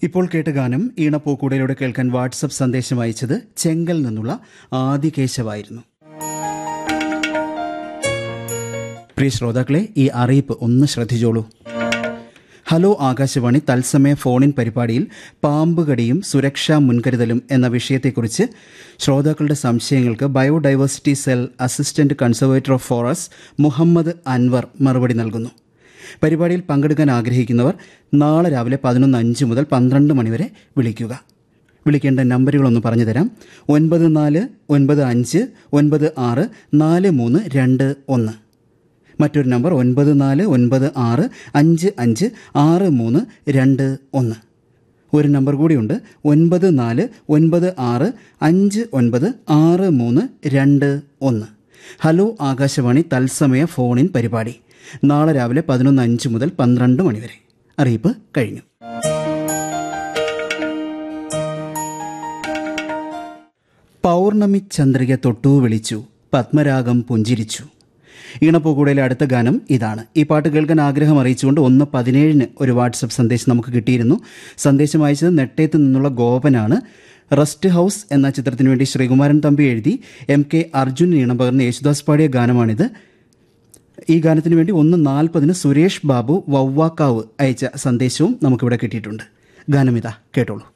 ഇപ്പോൾ കേട്ട ഗാനം ഈണപ്പൂക്കൂടയിലൂടെ കേൾക്കാൻ വാട്സപ്പ് സന്ദേശം അയച്ചത് ചെങ്കൽ നിന്നുള്ള ആദികേശവായിരുന്നു പ്രിയ ശ്രോതാക്കളെ ഈ അറിയിപ്പ് ഒന്ന് ശ്രദ്ധിച്ചോളൂ ഹലോ ആകാശവാണി തത്സമയ ഫോണിൻ പരിപാടിയിൽ പാമ്പുകടിയും സുരക്ഷാ മുൻകരുതലും എന്ന വിഷയത്തെക്കുറിച്ച് ശ്രോതാക്കളുടെ സംശയങ്ങൾക്ക് biodiversity cell assistant conservator of forest Muhammad Anwar മറുപടി നൽകുന്നു പരിപാടിയിൽ പങ്കെടുക്കാൻ ആഗ്രഹിക്കുന്നവർ നാളെ രാവിലെ പതിനൊന്ന് അഞ്ച് മുതൽ പന്ത്രണ്ട് മണിവരെ വിളിക്കുക വിളിക്കേണ്ട നമ്പറുകളൊന്ന് പറഞ്ഞു തരാം ഒൻപത് നാല് ഒൻപത് അഞ്ച് ഒൻപത് ആറ് നാല് മൂന്ന് രണ്ട് ഒന്ന് മറ്റൊരു നമ്പർ ഒൻപത് നാല് ഒൻപത് ആറ് അഞ്ച് അഞ്ച് ആറ് മൂന്ന് രണ്ട് ഒന്ന് ഒരു നമ്പർ കൂടിയുണ്ട് ഒൻപത് നാല് ഒൻപത് ആറ് അഞ്ച് ഒൻപത് ആറ് മൂന്ന് രണ്ട് ഒന്ന് ഹലോ ആകാശവാണി തത്സമയ ഫോണിൻ പരിപാടി നാളെ രാവിലെ പതിനൊന്ന് അഞ്ച് മുതൽ പന്ത്രണ്ട് മണിവരെ അറിയിപ്പ് കഴിഞ്ഞു പൗർണമി ചന്ദ്രിക തൊട്ടു വിളിച്ചു പത്മരാഗം പുഞ്ചിരിച്ചു ഈണപ്പൂക്കൂടയിലെ അടുത്ത ഗാനം ഇതാണ് ഈ പാട്ട് കേൾക്കാൻ ആഗ്രഹം അറിയിച്ചുകൊണ്ട് ഒന്ന് പതിനേഴിന് ഒരു വാട്സപ്പ് സന്ദേശം നമുക്ക് കിട്ടിയിരുന്നു സന്ദേശം അയച്ചത് നെട്ടയത്ത് നിന്നുള്ള ഗോപനാണ് റസ്റ്റ് ഹൗസ് എന്ന ചിത്രത്തിന് വേണ്ടി ശ്രീകുമാരൻ തമ്പി എഴുതി എം കെ അർജുൻ ഈണം പകർന്ന് യേശുദാസ് പാടിയ ഗാനമാണിത് ഈ ഗാനത്തിന് വേണ്ടി ഒന്ന് നാൽപ്പതിന് സുരേഷ് ബാബു വവ്വാക്കാവ് അയച്ച സന്ദേശവും നമുക്കിവിടെ കിട്ടിയിട്ടുണ്ട് ഗാനമിതാ കേട്ടോളൂ